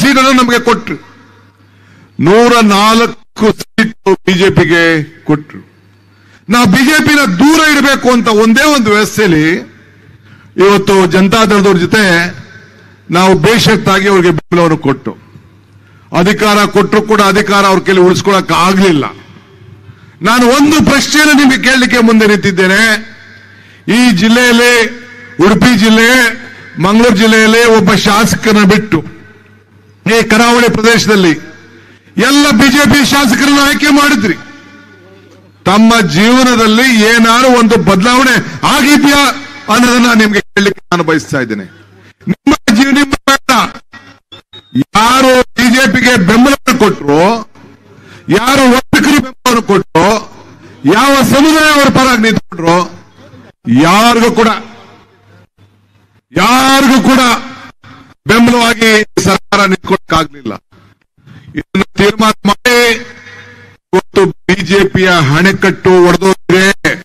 ಸೀಟನ್ನು ನಮಗೆ ಕೊಟ್ರು ನೂರ ನಾಲ್ಕು ಸೀಟು ಬಿಜೆಪಿಗೆ ಕೊಟ್ರು ನಾವು ಬಿಜೆಪಿನ ದೂರ ಇಡಬೇಕು ಅಂತ ಒಂದೇ ಒಂದು ವ್ಯವಸ್ಥೆಯಲ್ಲಿ ಇವತ್ತು ಜನತಾದಳದವ್ರ ಜೊತೆ ನಾವು ಬೇಷತ್ತಾಗಿ ಅವ್ರಿಗೆ ಬೆಂಬಲವನ್ನು ಕೊಟ್ಟು ಅಧಿಕಾರ ಕೊಟ್ಟರು ಕೂಡ ಅಧಿಕಾರ ಅವ್ರ ಕೈಲಿ ಉಳಿಸ್ಕೊಳಕ್ ಆಗ್ಲಿಲ್ಲ ನಾನು ಒಂದು ಪ್ರಶ್ನೆಯನ್ನು ನಿಮಗೆ ಕೇಳಲಿಕ್ಕೆ ಮುಂದೆ ನಿಂತಿದ್ದೇನೆ ಈ ಜಿಲ್ಲೆಯಲ್ಲಿ ಉಡುಪಿ ಜಿಲ್ಲೆ ಮಂಗಳೂರು ಜಿಲ್ಲೆಯಲ್ಲಿ ಒಬ್ಬ ಶಾಸಕರನ್ನ ಬಿಟ್ಟು ಈ ಕರಾವಳಿ ಪ್ರದೇಶದಲ್ಲಿ ಎಲ್ಲ ಬಿಜೆಪಿ ಶಾಸಕರನ್ನು ಆಯ್ಕೆ ಮಾಡಿದ್ರಿ ತಮ್ಮ ಜೀವನದಲ್ಲಿ ಏನಾದ್ರು ಒಂದು ಬದಲಾವಣೆ ಆಗಿದ್ಯಾ ಅನ್ನೋದನ್ನ ನಿಮ್ಗೆ ಹೇಳಲಿಕ್ಕೆ ನಾನು ಬಯಸ್ತಾ ಇದ್ದೇನೆ ನಿಮ್ಮ ಜೀವ ನಿಮ್ಮ ಬೇಡ. ಯಾರು ಬಿಜೆಪಿಗೆ ಬೆಂಬಲ ಕೊಟ್ಟರು ಯಾರು ವರ್ತಕರು ಬೆಂಬಲವನ್ನು ಕೊಟ್ಟರು ಯಾವ ಸಮುದಾಯ ಅವರ ಪರವಾಗಿ ನಿಂತ್ಕೊಂಡ್ರು ಯಾರಿಗೂ ಕೂಡ ಯಾರಿಗೂ ಕೂಡ ಬೆಂಬಲವಾಗಿ ಸರ್ಕಾರ ನಿಂತ್ಕೊಳಕ್ಕಾಗ್ಲಿಲ್ಲ ಇದನ್ನು ತೀರ್ಮಾನ ಮಾಡಿ ಇವತ್ತು ಬಿಜೆಪಿಯ ಹಣೆಕಟ್ಟು ಒಡೆದೋಗಿದೆ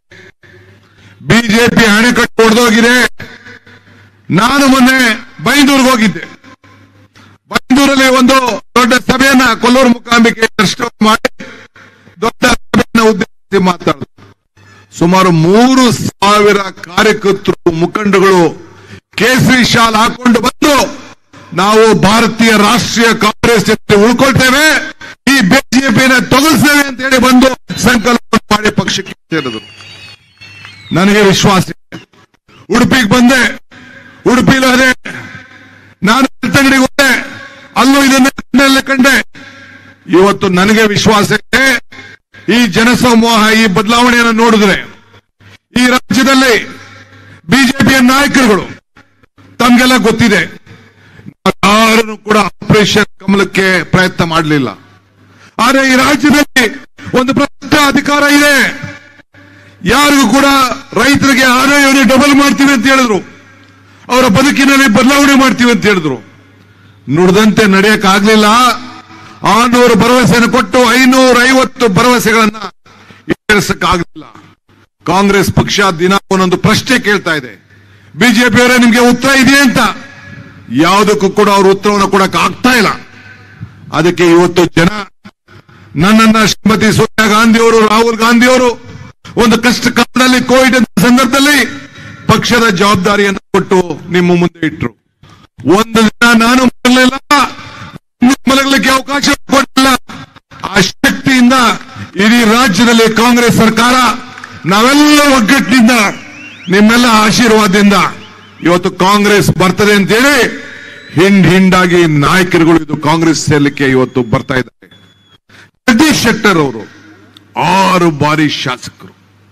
ಬಿಜೆಪಿ ಹಣೆಕಟ್ಟು ಒಡೆದೋಗಿದೆ ನಾನು ಮೊನ್ನೆ ಬೈಂದೂರ್ಗೆ ಹೋಗಿದ್ದೆ ಬೈಂದೂರಲ್ಲಿ ಒಂದು ದೊಡ್ಡ ಸಭೆಯನ್ನ ಕೊಲ್ಲೂರು ಮುಖಾಂಬಿಕೆ ದರ್ಶನ ಮಾಡಿ ದೊಡ್ಡ ಸಭೆಯನ್ನ ಉದ್ದೇಶಿಸಿ ಮಾತಾಡಿದ್ರು ಸುಮಾರು ಮೂರು ಸಾವಿರ ಕಾರ್ಯಕರ್ತರು ಮುಖಂಡಗಳು ಕೇಸರಿ ಶಾಲ್ ಹಾಕೊಂಡು ಬಂದು ನಾವು ಭಾರತೀಯ ರಾಷ್ಟ್ರೀಯ ಕಾಂಗ್ರೆಸ್ ಜೊತೆ ಉಳ್ಕೊಳ್ತೇವೆ ಈ ಬಿಜೆಪಿನ ತೊಗಲ್ಸ್ತೇವೆ ಅಂತ ಹೇಳಿ ಬಂದು ಸಂಕಲ್ಪ ಮಾಡಿ ಪಕ್ಷಕ್ಕೆ ಸೇರಿದ್ರು ನನಗೆ ವಿಶ್ವಾಸ ಇದೆ. ಉಡುಪಿಗೆ ಬಂದೆ ಉಡುಪಿಲೂ ಅದೇ ನಾನು ಬೆಳ್ತಂಗಡಿಗೆ ಹೋದೆ ಅಲ್ಲೂ ಇದನ್ನ ಕಣ್ಣಲ್ಲೇ ಕಂಡೆ ಇವತ್ತು ನನಗೆ ವಿಶ್ವಾಸ ಇದೆ ಈ ಜನಸಮೂಹ ಈ ಬದಲಾವಣೆಯನ್ನು ನೋಡಿದ್ರೆ ಈ ರಾಜ್ಯದಲ್ಲಿ ಬಿಜೆಪಿಯ ನಾಯಕರುಗಳು ತಮ್ಗೆಲ್ಲ ಗೊತ್ತಿದೆ ಯಾರನ್ನು ಕೂಡ ಆಪರೇಷನ್ ಕಮಲಕ್ಕೆ ಪ್ರಯತ್ನ ಮಾಡಲಿಲ್ಲ ಆದ್ರೆ ಈ ರಾಜ್ಯದಲ್ಲಿ ಒಂದು ಪ್ರಮುಖ ಅಧಿಕಾರ ಇದೆ ಯಾರಿಗೂ ಕೂಡ ರೈತರಿಗೆ ಆದಾಯವನ್ನು ಡಬಲ್ ಮಾಡ್ತೀವಿ ಅಂತ ಹೇಳಿದ್ರು ಅವರ ಬದುಕಿನಲ್ಲಿ ಬದಲಾವಣೆ ಮಾಡ್ತೀವಿ ಅಂತ ಹೇಳಿದ್ರು ನುಡಿದಂತೆ ನಡೆಯಕ್ ಆಗ್ಲಿಲ್ಲ ಆನೂರು ಭರವಸೆಯನ್ನು ಕೊಟ್ಟು ಐನೂರ ಐವತ್ತು ಭರವಸೆಗಳನ್ನ ಈಡೇರಿಸಕ್ಕಾಗಲಿಲ್ಲ ಕಾಂಗ್ರೆಸ್ ಪಕ್ಷ ದಿನ ಒಂದೊಂದು ಪ್ರಶ್ನೆ ಕೇಳ್ತಾ ಇದೆ ಬಿಜೆಪಿಯವರೇ ನಿಮ್ಗೆ ಉತ್ತರ ಇದೆಯೇ ಅಂತ ಯಾವುದಕ್ಕೂ ಕೂಡ ಅವ್ರ ಉತ್ತರವನ್ನು ಕೊಡಕ್ ಆಗ್ತಾ ಇಲ್ಲ ಅದಕ್ಕೆ ಇವತ್ತು ಜನ ನನ್ನನ್ನ ಶ್ರೀಮತಿ ಸೋನಿಯಾ ಗಾಂಧಿ ಅವರು ರಾಹುಲ್ ಗಾಂಧಿ ಅವರು ಒಂದು ಕಷ್ಟ ಕಾಲದಲ್ಲಿ ಕೋವಿಡ್ ಸಂದರ್ಭದಲ್ಲಿ ಪಕ್ಷದ ಜವಾಬ್ದಾರಿಯನ್ನು ಕೊಟ್ಟು ನಿಮ್ಮ ಮುಂದೆ ಇಟ್ರು ಒಂದು ದಿನ ನಾನು ಮಲಗಲಿಲ್ಲ ಇನ್ನೂ ಮಲಗಲಿಕ್ಕೆ ಅವಕಾಶ ಕೊಡಲಿಲ್ಲ ಆ ಶಕ್ತಿಯಿಂದ ಇಡೀ ರಾಜ್ಯದಲ್ಲಿ ಕಾಂಗ್ರೆಸ್ ಸರ್ಕಾರ ನಾವೆಲ್ಲ ಒಗ್ಗಟ್ಟಿನಿಂದ ನಿಮ್ಮೆಲ್ಲ ಆಶೀರ್ವಾದದಿಂದ ಇವತ್ತು ಕಾಂಗ್ರೆಸ್ ಬರ್ತದೆ ಅಂತೇಳಿ ಹಿಂಡ್ ಹಿಂಡಾಗಿ ನಾಯಕರುಗಳು ಇದು ಕಾಂಗ್ರೆಸ್ ಸೇರ್ಲಿಕ್ಕೆ ಇವತ್ತು ಬರ್ತಾ ಇದ್ದಾರೆ ಜಗದೀಶ್ ಶೆಟ್ಟರ್ ಅವರು ಆರು ಬಾರಿ ಶಾಸಕರು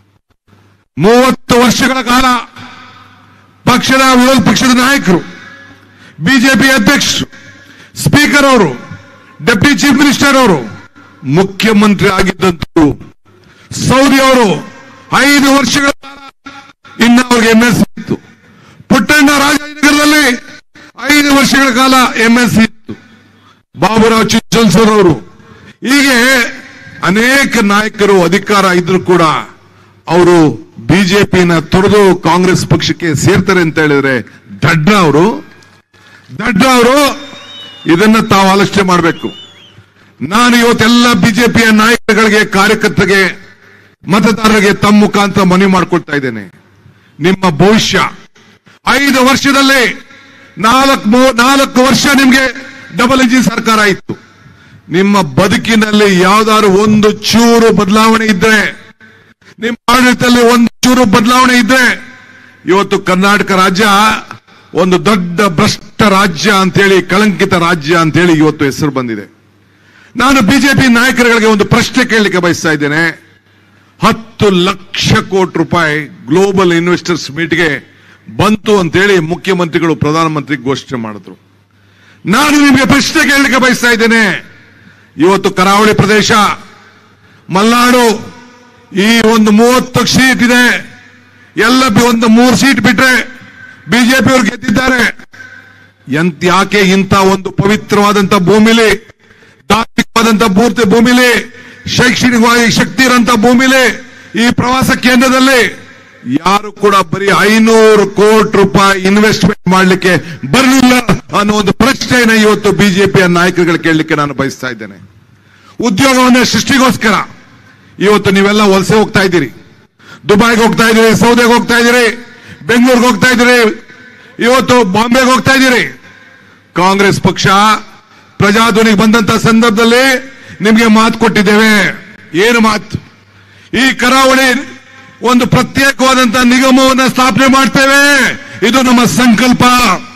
ಮೂವತ್ತು ವರ್ಷಗಳ ಕಾಲ ಪಕ್ಷದ ವಿರೋಧ ಪಕ್ಷದ ನಾಯಕರು ಬಿಜೆಪಿ ಅಧ್ಯಕ್ಷರು ಸ್ಪೀಕರ್ ಅವರು ಡೆಪ್ಯೂಟಿ ಚೀಫ್ ಮಿನಿಸ್ಟರ್ ಅವರು ಮುಖ್ಯಮಂತ್ರಿ ಆಗಿದ್ದಂತೂ ಸೌದಿ ಅವರು ಐದು ವರ್ಷಗಳ ಕಾಲ ಇನ್ನು ಅವ್ರಿಗೆ ಎಂಎಸ್ಸಿ ಇತ್ತು ಪುಟ್ಟಣ್ಣ ರಾಜನಗರದಲ್ಲಿ ಐದು ವರ್ಷಗಳ ಕಾಲ ಎಂಎಸ್ಸಿ ಇತ್ತು ಬಾಬುರಾವ್ ಚಿಂಚನ್ಸೂರ್ ಅವರು ಹೀಗೆ ಅನೇಕ ನಾಯಕರು ಅಧಿಕಾರ ಇದ್ರು ಕೂಡ ಅವರು ಬಿಜೆಪಿನ ತೊರೆದು ಕಾಂಗ್ರೆಸ್ ಪಕ್ಷಕ್ಕೆ ಸೇರ್ತಾರೆ ಅಂತ ಹೇಳಿದ್ರೆ ದಡ್ಡ ಅವರು ದಡ್ಡ ಅವರು ಇದನ್ನ ತಾವು ಆಲೋಚನೆ ಮಾಡಬೇಕು ನಾನು ಇವತ್ತೆಲ್ಲ ಬಿಜೆಪಿಯ ನಾಯಕರುಗಳಿಗೆ ಕಾರ್ಯಕರ್ತರಿಗೆ ಮತದಾರರಿಗೆ ತಮ್ಮ ಮುಖಾಂತರ ಮನವಿ ಮಾಡ್ಕೊಳ್ತಾ ಇದ್ದೇನೆ ನಿಮ್ಮ ಭವಿಷ್ಯ ಐದು ವರ್ಷದಲ್ಲಿ ನಾಲ್ಕು ಮೂ- ನಾಲ್ಕು ವರ್ಷ ನಿಮ್ಗೆ ಡಬಲ್ ಇಂಜಿನ್ ಸರ್ಕಾರ ಇತ್ತು ನಿಮ್ಮ ಬದುಕಿನಲ್ಲಿ ಯಾವ್ದಾದ್ರು ಒಂದು ಚೂರು ಬದಲಾವಣೆ ಇದ್ರೆ ನಿಮ್ಮ ಆಡಳಿತದಲ್ಲಿ ಒಂದು ಚೂರು ಬದಲಾವಣೆ ಇದ್ರೆ ಇವತ್ತು ಕರ್ನಾಟಕ ರಾಜ್ಯ ಒಂದು ದೊಡ್ಡ ಭ್ರಷ್ಟ ರಾಜ್ಯ ಅಂತೇಳಿ ಕಳಂಕಿತ ರಾಜ್ಯ ಅಂತೇಳಿ ಇವತ್ತು ಹೆಸರು ಬಂದಿದೆ ನಾನು ಬಿಜೆಪಿ ನಾಯಕರುಗಳಿಗೆ ಒಂದು ಪ್ರಶ್ನೆ ಕೇಳಲಿಕ್ಕೆ ಬಯಸ್ತಾ ಇದ್ದೇನೆ ಹತ್ತು ಲಕ್ಷ ಕೋಟಿ ರೂಪಾಯಿ ಗ್ಲೋಬಲ್ ಇನ್ವೆಸ್ಟರ್ಸ್ ಮೀಟ್ಗೆ ಬಂತು ಅಂತೇಳಿ ಮುಖ್ಯಮಂತ್ರಿಗಳು ಪ್ರಧಾನಮಂತ್ರಿ ಘೋಷಣೆ ಮಾಡಿದ್ರು ನಾನು ನಿಮಗೆ ಪ್ರಶ್ನೆ ಕೇಳಲಿಕ್ಕೆ ಬಯಸ್ತಾ ಇದ್ದೇನೆ ಇವತ್ತು ಕರಾವಳಿ ಪ್ರದೇಶ ಮಲ್ನಾಡು ಈ ಒಂದು ಮೂವತ್ತು ಸೀಟ್ ಇದೆ ಎಲ್ಲ ಬಿ- ಒಂದು ಮೂರು ಸೀಟ್ ಬಿಟ್ರೆ ಬಿಜೆಪಿ ಅವರು ಗೆದ್ದಿದ್ದಾರೆ ಎಂತ ಯಾಕೆ ಇಂಥ ಒಂದು ಪವಿತ್ರವಾದಂತ ಭೂಮಿಲಿ ಧಾರ್ಮಿಕವಾದಂತ ಪೂರ್ತಿ ಭೂಮಿಲಿ ಶೈಕ್ಷಣಿಕವಾಗಿ ಶಕ್ತಿ ಇರೋಂಥ ಭೂಮಿಲಿ ಈ ಪ್ರವಾಸ ಕೇಂದ್ರದಲ್ಲಿ ಯಾರು ಕೂಡ ಬರೀ ಐನೂರು ಕೋಟಿ ರೂಪಾಯಿ ಇನ್ವೆಸ್ಟ್ಮೆಂಟ್ ಮಾಡಲಿಕ್ಕೆ ಬರಲಿಲ್ಲ ಅನ್ನೋ ಒಂದು ಪ್ರಶ್ನೆಯನ್ನ ಇವತ್ತು ಬಿಜೆಪಿಯ ನಾಯಕರುಗಳು ಕೇಳಲಿಕ್ಕೆ ನಾನು ಬಯಸ್ತಾ ಇದ್ದೇನೆ ಉದ್ಯೋಗವನ್ನ ಸೃಷ್ಟಿಗೋಸ್ಕರ ಇವತ್ತು ನೀವೆಲ್ಲ ವಲಸೆ ಹೋಗ್ತಾ ಇದ್ದೀರಿ ದುಬೈಗೆ ಹೋಗ್ತಾ ಇದ್ದೀರಿ ಸೌದೆಗೆ ಹೋಗ್ತಾ ಇದ್ದೀರಿ ಬೆಂಗಳೂರಿಗೆ ಹೋಗ್ತಾ ಇದ್ದೀರಿ ಇವತ್ತು ಬಾಂಬೆಗೆ ಹೋಗ್ತಾ ಇದ್ದೀರಿ ಕಾಂಗ್ರೆಸ್ ಪಕ್ಷ ಪ್ರಜಾಧ್ವನಿಗೆ ಬಂದಂತ ಸಂದರ್ಭದಲ್ಲಿ ನಿಮಗೆ ಮಾತು ಕೊಟ್ಟಿದ್ದೇವೆ ಏನು ಮಾತು ಈ ಕರಾವಳಿ ಒಂದು ಪ್ರತ್ಯೇಕವಾದಂತಹ ನಿಗಮವನ್ನು ಸ್ಥಾಪನೆ ಮಾಡ್ತೇವೆ ಇದು ನಮ್ಮ ಸಂಕಲ್ಪ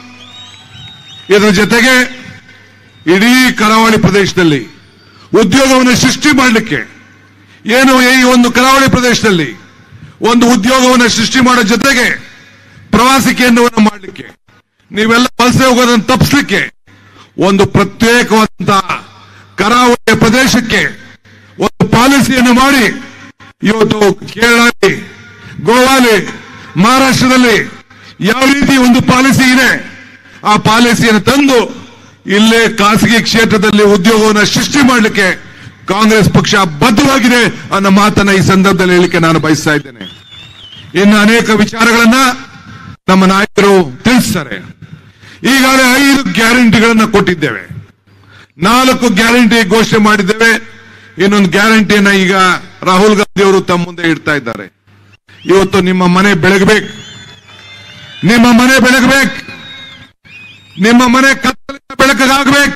ಇದರ ಜೊತೆಗೆ ಇಡೀ ಕರಾವಳಿ ಪ್ರದೇಶದಲ್ಲಿ ಉದ್ಯೋಗವನ್ನು ಸೃಷ್ಟಿ ಮಾಡಲಿಕ್ಕೆ ಏನು ಈ ಒಂದು ಕರಾವಳಿ ಪ್ರದೇಶದಲ್ಲಿ ಒಂದು ಉದ್ಯೋಗವನ್ನು ಸೃಷ್ಟಿ ಮಾಡೋ ಜೊತೆಗೆ ಪ್ರವಾಸಿ ಕೇಂದ್ರವನ್ನು ಮಾಡಲಿಕ್ಕೆ ನೀವೆಲ್ಲ ವಲಸೆ ಹೋಗೋದನ್ನು ತಪ್ಪಿಸ್ಲಿಕ್ಕೆ ಒಂದು ಪ್ರತ್ಯೇಕವಾದಂತಹ ಕರಾವಳಿಯ ಪ್ರದೇಶಕ್ಕೆ ಒಂದು ಪಾಲಿಸಿಯನ್ನು ಮಾಡಿ ಇವತ್ತು ಕೇರಳದಲ್ಲಿ ಗೋವಾಲಿ ಮಹಾರಾಷ್ಟ್ರದಲ್ಲಿ ಯಾವ ರೀತಿ ಒಂದು ಪಾಲಿಸಿ ಇದೆ ಆ ಪಾಲಿಸಿಯನ್ನು ತಂದು ಇಲ್ಲೇ ಖಾಸಗಿ ಕ್ಷೇತ್ರದಲ್ಲಿ ಉದ್ಯೋಗವನ್ನು ಸೃಷ್ಟಿ ಮಾಡಲಿಕ್ಕೆ ಕಾಂಗ್ರೆಸ್ ಪಕ್ಷ ಬದ್ಧವಾಗಿದೆ ಅನ್ನೋ ಮಾತನ್ನ ಈ ಸಂದರ್ಭದಲ್ಲಿ ಹೇಳಿಕೆ ನಾನು ಬಯಸ್ತಾ ಇದ್ದೇನೆ ಇನ್ನು ಅನೇಕ ವಿಚಾರಗಳನ್ನ ನಮ್ಮ ನಾಯಕರು ತಿಳಿಸ್ತಾರೆ ಈಗಾಗಲೇ ಐದು ಗ್ಯಾರಂಟಿಗಳನ್ನ ಕೊಟ್ಟಿದ್ದೇವೆ ನಾಲ್ಕು ಗ್ಯಾರಂಟಿ ಘೋಷಣೆ ಮಾಡಿದ್ದೇವೆ ಇನ್ನೊಂದು ಗ್ಯಾರಂಟಿಯನ್ನ ಈಗ ರಾಹುಲ್ ಗಾಂಧಿ ಅವರು ತಮ್ಮ ಮುಂದೆ ಇಡ್ತಾ ಇದ್ದಾರೆ ಇವತ್ತು ನಿಮ್ಮ ಮನೆ ಬೆಳಗಬೇಕು ನಿಮ್ಮ ಮನೆ ಬೆಳಗಬೇಕು ನಿಮ್ಮ ಮನೆ ಕತ್ತಲಿನ ಬೆಳಕಾಗಬೇಕು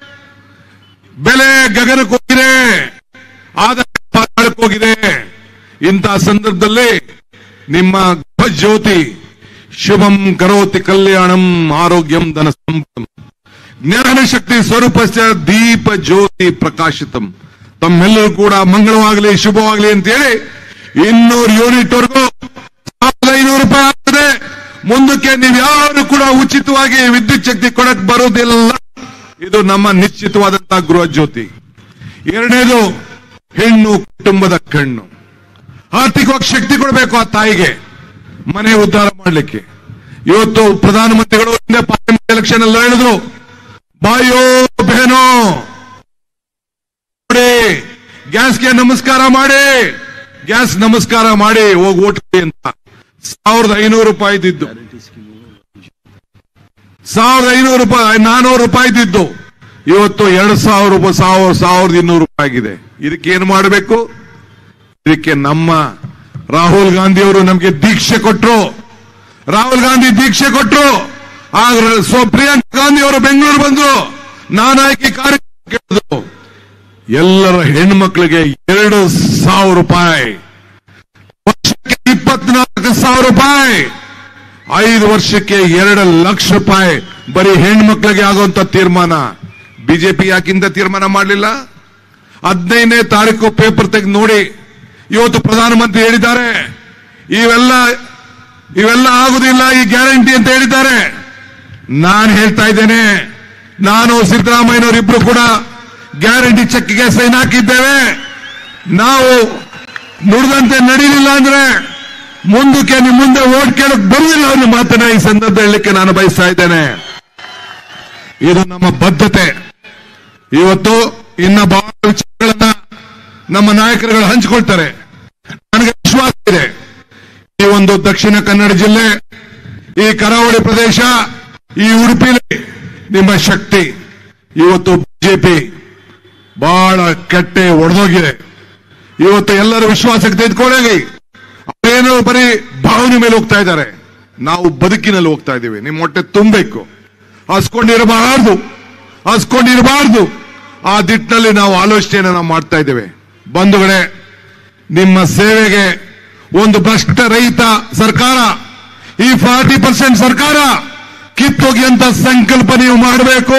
ಬೆಲೆ ಗಗನಕ್ಕೆ ಹೋಗಿದೆ ಆದಾಯ ಪಾತಾಳಕ್ಕೆ ಹೋಗಿದೆ ಇಂತಹ ಸಂದರ್ಭದಲ್ಲಿ ನಿಮ್ಮ ಗೃಹ ಜ್ಯೋತಿ ಶುಭಂ ಕರೋತಿ ಕಲ್ಯಾಣಂ ಆರೋಗ್ಯಂ ಧನ ಸಂಪದಂ ಜ್ಞಾನ ಶಕ್ತಿ ಸ್ವರೂಪಸ್ಯ ದೀಪ ಜ್ಯೋತಿ ಪ್ರಕಾಶಿತಂ ತಮ್ಮೆಲ್ಲರೂ ಕೂಡ ಮಂಗಳವಾಗಲಿ ಶುಭವಾಗಲಿ ಅಂತೇಳಿ ಇನ್ನೂರು ಯೂನಿಟ್ ವರೆಗೂ ಸಾವಿರದ ಐನೂರು ರೂಪಾಯಿ ಆಗ್ತದೆ ಮುಂದಕ್ಕೆ ನೀವು ಯಾರು ಕೂಡ ಉಚಿತವಾಗಿ ವಿದ್ಯುತ್ ಶಕ್ತಿ ಕೊಡಕ್ ಬರುವುದಿಲ್ಲ ಇದು ನಮ್ಮ ನಿಶ್ಚಿತವಾದಂತಹ ಗೃಹ ಜ್ಯೋತಿ ಎರಡನೇದು ಹೆಣ್ಣು ಕುಟುಂಬದ ಕಣ್ಣು ಆರ್ಥಿಕವಾಗಿ ಶಕ್ತಿ ಕೊಡಬೇಕು ಆ ತಾಯಿಗೆ ಮನೆ ಉದ್ಧಾರ ಮಾಡಲಿಕ್ಕೆ ಇವತ್ತು ಪ್ರಧಾನಮಂತ್ರಿಗಳು ಹಿಂದೆ ಪಾರ್ಲಿಮೆಂಟ್ ಎಲೆಕ್ಷನ್ ಅಲ್ಲಿ ಹೇಳಿದ್ರು ಬಾಯೋ ಬೆಹನೋ ನೋಡಿ ಗ್ಯಾಸ್ಗೆ ನಮಸ್ಕಾರ ಮಾಡಿ ಗ್ಯಾಸ್ ನಮಸ್ಕಾರ ಮಾಡಿ ಹೋಗಿ ಓಟ್ ಕೊಡಿ ಅಂತ ಸಾವಿರದ ಐನೂರು ರೂಪಾಯಿ ಇದ್ದಿದ್ದು ಸಾವಿರದ ಐನೂರು ರೂಪಾಯಿ ನಾನೂರು ರೂಪಾಯಿ ಇದ್ದಿದ್ದು ಇವತ್ತು ಎರಡು ಸಾವಿರ ರೂಪಾಯಿ ಸಾವಿರ ಸಾವಿರದ ಇನ್ನೂರು ರೂಪಾಯಿ ಆಗಿದೆ ಇದಕ್ಕೆ ಏನು ಮಾಡಬೇಕು ಇದಕ್ಕೆ ನಮ್ಮ ರಾಹುಲ್ ಗಾಂಧಿ ಅವರು ನಮಗೆ ದೀಕ್ಷೆ ಕೊಟ್ಟರು ರಾಹುಲ್ ಗಾಂಧಿ ದೀಕ್ಷೆ ಕೊಟ್ಟರು ಆಗ ಸೊ ಪ್ರಿಯಾಂಕಾ ಗಾಂಧಿ ಅವರು ಬೆಂಗಳೂರು ಬಂದ್ರು ನಾನಾಯ್ಕೆ ಕಾರ್ಯಕ್ರಮ ಕೇಳಿದ್ರು ಎಲ್ಲರ ಹೆಣ್ಮಕ್ಳಿಗೆ ಎರಡು ಸಾವಿರ ರೂಪಾಯಿ ವರ್ಷಕ್ಕೆ ಇಪ್ಪತ್ನಾಲ್ಕು ಸಾವಿರ ರೂಪಾಯಿ ಐದು ವರ್ಷಕ್ಕೆ ಎರಡು ಲಕ್ಷ ರೂಪಾಯಿ ಬರೀ ಹೆಣ್ಮಕ್ಳಿಗೆ ಆಗುವಂತ ತೀರ್ಮಾನ ಬಿಜೆಪಿ ಯಾಕಿಂತ ತೀರ್ಮಾನ ಮಾಡಲಿಲ್ಲ ಹದಿನೈದನೇ ತಾರೀಕು ಪೇಪರ್ ತೆಗೆದು ನೋಡಿ ಇವತ್ತು ಪ್ರಧಾನಮಂತ್ರಿ ಹೇಳಿದ್ದಾರೆ ಇವೆಲ್ಲ ಇವೆಲ್ಲ ಆಗುದಿಲ್ಲ ಈ ಗ್ಯಾರಂಟಿ ಅಂತ ಹೇಳಿದ್ದಾರೆ ನಾನು ಹೇಳ್ತಾ ಇದ್ದೇನೆ ನಾನು ಸಿದ್ದರಾಮಯ್ಯನವರಿಬ್ರು ಕೂಡ ಗ್ಯಾರಂಟಿ ಚೆಕ್ಗೆ ಸೈನ್ ಹಾಕಿದ್ದೇವೆ ನಾವು ನುಡಿದಂತೆ ನಡೀಲಿಲ್ಲ ಅಂದ್ರೆ ಮುಂದಕ್ಕೆ ನಿಮ್ಮ ಮುಂದೆ ಓಟ್ ಕೇಳಕ್ ಬರುವುದಿಲ್ಲ ಅನ್ನೋ ಮಾತನ್ನ ಈ ಸಂದರ್ಭ ಹೇಳಲಿಕ್ಕೆ ನಾನು ಬಯಸ್ತಾ ಇದ್ದೇನೆ ಇದು ನಮ್ಮ ಬದ್ಧತೆ ಇವತ್ತು ಇನ್ನ ಬಹಳ ವಿಚಾರಗಳನ್ನ ನಮ್ಮ ನಾಯಕರುಗಳು ಹಂಚಿಕೊಳ್ತಾರೆ ನನಗೆ ವಿಶ್ವಾಸ ಇದೆ ಈ ಒಂದು ದಕ್ಷಿಣ ಕನ್ನಡ ಜಿಲ್ಲೆ ಈ ಕರಾವಳಿ ಪ್ರದೇಶ ಈ ಉಡುಪಿಲಿ ನಿಮ್ಮ ಶಕ್ತಿ ಇವತ್ತು ಬಿಜೆಪಿ ಬಹಳ ಕೆಟ್ಟೆ ಒಡೆದೋಗಿದೆ ಇವತ್ತು ಎಲ್ಲರ ವಿಶ್ವಾಸಕ್ಕೆ ತೆಗೆದುಕೊಳ್ಳಿ ಅವರೇನು ಬರೀ ಭಾವನೆ ಮೇಲೆ ಹೋಗ್ತಾ ಇದ್ದಾರೆ ನಾವು ಬದುಕಿನಲ್ಲಿ ಹೋಗ್ತಾ ಇದ್ದೀವಿ ನಿಮ್ಮ ಹೊಟ್ಟೆ ತುಂಬಬೇಕು ಹಸ್ಕೊಂಡಿರಬಾರ್ದು ಹಸ್ಕೊಂಡಿರಬಾರ್ದು ಆ ದಿಟ್ಟಿನಲ್ಲಿ ನಾವು ಆಲೋಚನೆಯನ್ನು ನಾವು ಮಾಡ್ತಾ ಇದ್ದೇವೆ ಬಂಧುಗಳೇ ನಿಮ್ಮ ಸೇವೆಗೆ ಒಂದು ಭ್ರಷ್ಟ ರಹಿತ ಸರ್ಕಾರ ಈ ಫಾರ್ಟಿ ಪರ್ಸೆಂಟ್ ಸರ್ಕಾರ ಕಿತ್ತೋಗಿಯಂತ ಸಂಕಲ್ಪ ನೀವು ಮಾಡಬೇಕು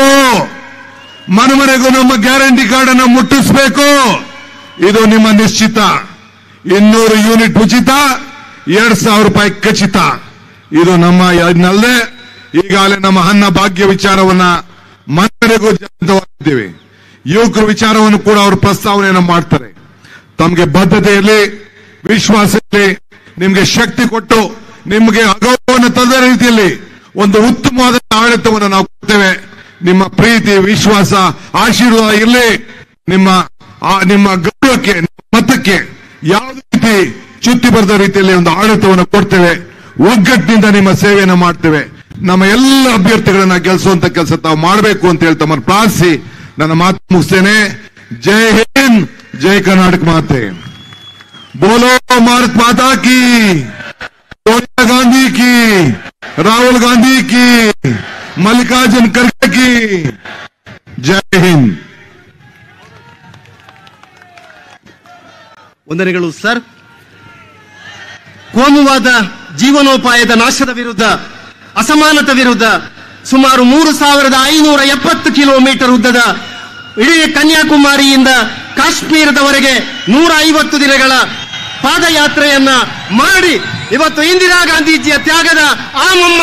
ಮನೆ ಮನೆಗೂ ನಮ್ಮ ಗ್ಯಾರಂಟಿ ಕಾರ್ಡ್ ಅನ್ನು ಮುಟ್ಟಿಸಬೇಕು ಇದು ನಿಮ್ಮ ನಿಶ್ಚಿತ ಇನ್ನೂರು ಯೂನಿಟ್ ಉಚಿತ ಎರಡ್ ಸಾವಿರ ರೂಪಾಯಿ ಖಚಿತ ಇದು ನಮ್ಮ ಇದನ್ನಲ್ಲದೆ ಈಗಾಗಲೇ ನಮ್ಮ ಅನ್ನ ಭಾಗ್ಯ ವಿಚಾರವನ್ನ ಮನೆಗೂ ಜಾಗೃತವಾಗಿದ್ದೇವೆ ಯುವಕರ ವಿಚಾರವನ್ನು ಕೂಡ ಅವರು ಪ್ರಸ್ತಾವನೆಯನ್ನು ಮಾಡ್ತಾರೆ ತಮಗೆ ಬದ್ಧತೆ ಇರಲಿ ವಿಶ್ವಾಸ ಇರಲಿ ನಿಮ್ಗೆ ಶಕ್ತಿ ಕೊಟ್ಟು ನಿಮಗೆ ಅಗೌರವವನ್ನು ತಂದ ರೀತಿಯಲ್ಲಿ ಒಂದು ಉತ್ತಮವಾದ ಆಡಳಿತವನ್ನು ನಾವು ಕೊಡ್ತೇವೆ ನಿಮ್ಮ ಪ್ರೀತಿ ವಿಶ್ವಾಸ ಆಶೀರ್ವಾದ ಇರಲಿ ನಿಮ್ಮ ಆ ನಿಮ್ಮ ಗೌರವಕ್ಕೆ ನಿಮ್ಮ ಮತಕ್ಕೆ ಯಾವುದೇ ರೀತಿ ಚ್ಯುತಿ ಬರೆದ ರೀತಿಯಲ್ಲಿ ಒಂದು ಆಡಳಿತವನ್ನು ಕೊಡ್ತೇವೆ ಒಗ್ಗಟ್ಟಿನಿಂದ ನಿಮ್ಮ ಸೇವೆಯನ್ನು ಮಾಡ್ತೇವೆ ನಮ್ಮ ಎಲ್ಲ ಅಭ್ಯರ್ಥಿಗಳನ್ನ ಗೆಲ್ಲಿಸುವಂತ ಕೆಲಸ ತಾವು ಮಾಡಬೇಕು ಅಂತ ಹೇಳಿ ತಮ್ಮನ್ನು ಪ್ರಾರ್ಥಿಸಿ ನನ್ನ ಮಾತು ಮುಗಿಸ್ತೇನೆ ಜೈ ಹಿಂದ್ ಜೈ ಕರ್ನಾಟಕ ಮಾತೆ ಬೋಲೋ ಭಾರತ್ ಮಾತಾ ಕಿ ಸೋನಿಯಾ ಗಾಂಧಿ ಕಿ ರಾಹುಲ್ ಗಾಂಧಿ ಕಿ ಮಲ್ಲಿಕಾರ್ಜುನ್ ಖರ್ಗೆ ಕಿ ಜೈ ಹಿಂದ್ ವಂದನೆಗಳು ಸರ್ ಕೋಮುವಾದ ಜೀವನೋಪಾಯದ ನಾಶದ ವಿರುದ್ಧ ಅಸಮಾನತೆ ವಿರುದ್ಧ ಸುಮಾರು ಮೂರು ಸಾವಿರದ ಐನೂರ ಎಪ್ಪತ್ತು ಕಿಲೋಮೀಟರ್ ಉದ್ದದ ಇಡೀ ಕನ್ಯಾಕುಮಾರಿಯಿಂದ ಕಾಶ್ಮೀರದವರೆಗೆ ನೂರ ಐವತ್ತು ದಿನಗಳ ಪಾದಯಾತ್ರೆಯನ್ನ ಮಾಡಿ ಇವತ್ತು ಇಂದಿರಾ ಗಾಂಧೀಜಿಯ ತ್ಯಾಗದ ಆ ಮೊಮ್ಮ